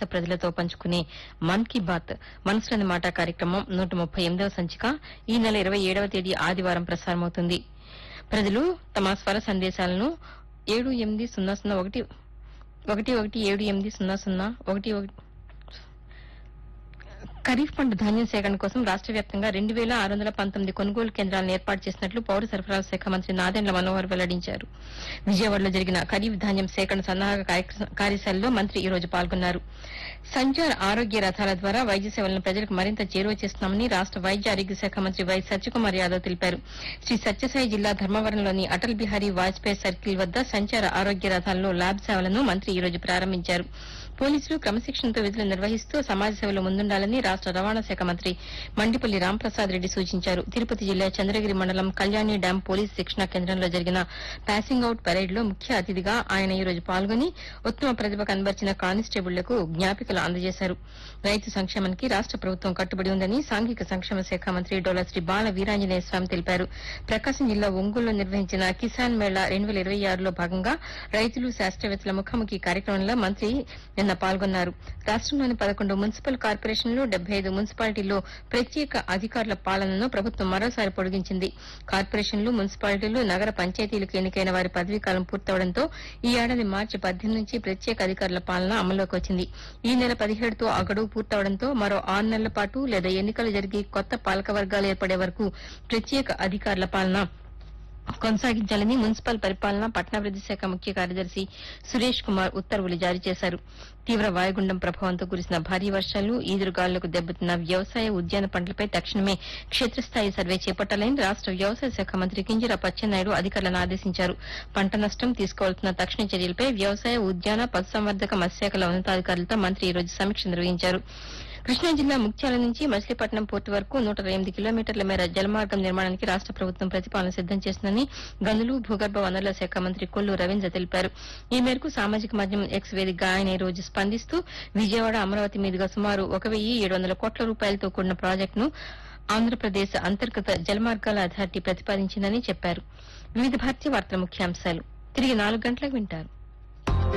ప్రజలతో పంచుకునే మన్ కీ బాత్ మనసులోని మాట కార్యక్రమం నూట ముప్పై ఎనిమిదవ సంచిక ఈ నెల ఇరవై ఏడవ తేదీ ఆదివారం ప్రసారమవుతుంది ప్రజలు తమ స్వర సందేశాలను ఏడు ఎనిమిది సున్నా సున్నా ఒకటి ఒకటి ఒకటి ఏడు ఎనిమిది సున్నా సున్నా ఒకటి ఒకటి ఖరీఫ్ పంట ధాన్యం సేకరణ కోసం రాష్ట వ్యాప్తంగా రెండు వేల ఆరు వందల పంతొమ్మిది కొనుగోలు కేంద్రాలను ఏర్పాటు చేసినట్లు పౌర సరఫరాల శాఖ మంత్రి నాదెండ్ల మనోహర్ వెల్లడించారు విజయవాడలో జరిగిన ఖరీఫ్ ధాన్యం సేకరణ సన్నాహక కార్యక్ర- కార్యశాలలో మంత్రి ఈ రోజు పాల్గొన్నారు సంచార్ ఆరోగ్య రథాల ద్వారా వైద్య సేవలను ప్రజలకు మరింత చేరువ చేస్తున్నామని రాష్ట వైద్య ఆరోగ్య శాఖ మంత్రి వై సత్యకుమార్ యాదవ్ తెలిపారు శ్రీ సత్యసాయి జిల్లా ధర్మవరంలోని అటల్ బిహారీ వాజ్పేయి సర్కిల్ వద్ద సంచార ఆరోగ్య రథాల్లో ల్యాబ్ సేవలను మంత్రి ఈ రోజు ప్రారంభించారు పోలీసులు క్రమశిక్షణతో విధులు నిర్వహిస్తూ సమాజ సేవలో ముందుండాలని రాష్ట రవాణా శాఖ మంత్రి మండిపల్లి రాంప్రసాద్ రెడ్డి సూచించారు తిరుపతి జిల్లా చంద్రగిరి మండలం కళ్యాణి డ్యాం పోలీస్ శిక్షణా కేంద్రంలో జరిగిన పాసింగ్ అవుట్ పరేడ్ లో ముఖ్య అతిథిగా ఆయన ఈ రోజు పాల్గొని ఉత్తమ ప్రతిభ కనబర్చిన కానిస్టేబుళ్లకు జ్ఞాపికలు అందజేశారు రైతు సంక్షేమానికి రాష్ట ప్రభుత్వం కట్టుబడి ఉందని సాంఘిక సంక్షేమ శాఖ మంత్రి డోలా శ్రీ బాల వీరాంజనేయ స్వామి తెలిపారు ప్రకాశం జిల్లా ఒంగోలులో నిర్వహించిన కిసాన్ మేళా రెండు వేల ఇరవై ఆరులో భాగంగా రైతులు శాస్త్రవేత్తల ముఖాముఖి కార్యక్రమంలో మంత్రి నిన్న పాల్గొన్నారు రాష్టంలోని పదకొండు మున్సిపల్ కార్పొరేషన్లు డెబ్బై ఐదు మున్సిపాలిటీల్లో ప్రత్యేక అధికారుల పాలనను ప్రభుత్వం మరోసారి పొడిగించింది కార్పొరేషన్లు మున్సిపాలిటీలు నగర పంచాయతీలకు ఎన్నికైన వారి పదవీకాలం పూర్తవడంతో ఈ ఏడాది మార్చి పద్దెనిమిది నుంచి ప్రత్యేక అధికారుల పాలన అమల్లోకి వచ్చింది ఈ నెల పదిహేడుతో ఆ గడువు పూర్తవడంతో మరో ఆరు నెలల పాటు లేదా ఎన్నికలు జరిగి కొత్త పాలక వర్గాలు ఏర్పడే వరకు ప్రత్యేక అధికారుల పాలన కొనసాగించాలని మున్సిపల్ పరిపాలన పట్టణాభివృద్ది శాఖ ముఖ్య కార్యదర్శి సురేష్ కుమార్ ఉత్తర్వులు జారీ చేశారు తీవ్ర వాయుగుండం ప్రభావంతో కురిసిన భారీ వర్షాలు ఈదురుగాలులకు దెబ్బతిన్న వ్యవసాయ ఉద్యాన పంటలపై తక్షణమే క్షేత్రస్థాయి సర్వే చేపట్టాలని రాష్ట వ్యవసాయ శాఖ మంత్రి కింజరాపు అచ్చెన్నాయుడు అధికారులను ఆదేశించారు పంట నష్టం తీసుకోవాల్సిన తక్షణ చర్యలపై వ్యవసాయ ఉద్యాన పశుసంవర్ధక మత్స్యశాఖల ఉన్నతాధికారులతో మంత్రి ఈ రోజు సమీక్ష నిర్వహించారు కృష్ణా జిల్లా ముత్యాల నుంచి మచిలీపట్నం పోర్టు వరకు నూట ఎనిమిది కిలోమీటర్ల మేర జలమార్గం నిర్మాణానికి రాష్ట ప్రభుత్వం ప్రతిపాదన సిద్దం చేస్తుందని గనులు భూగర్భ వనరుల శాఖ మంత్రి కొల్లు రవీంద్ర తెలిపారు ఈ మేరకు సామాజిక మాధ్యమం ఎక్స్ వేదికగా ఆయన ఈ రోజు స్పందిస్తూ విజయవాడ అమరావతి మీదుగా సుమారు ఒక వెయ్యి ఏడు వందల కోట్ల రూపాయలతో కూడిన ప్రాజెక్టును ఆంధ్రప్రదేశ్ అంతర్గత జలమార్గాల అథారిటీ ప్రతిపాదించిందని చెప్పారు వివిధ భారతీయ వార్తల ముఖ్యాంశాలు తిరిగి నాలుగు గంటలకు వింటారు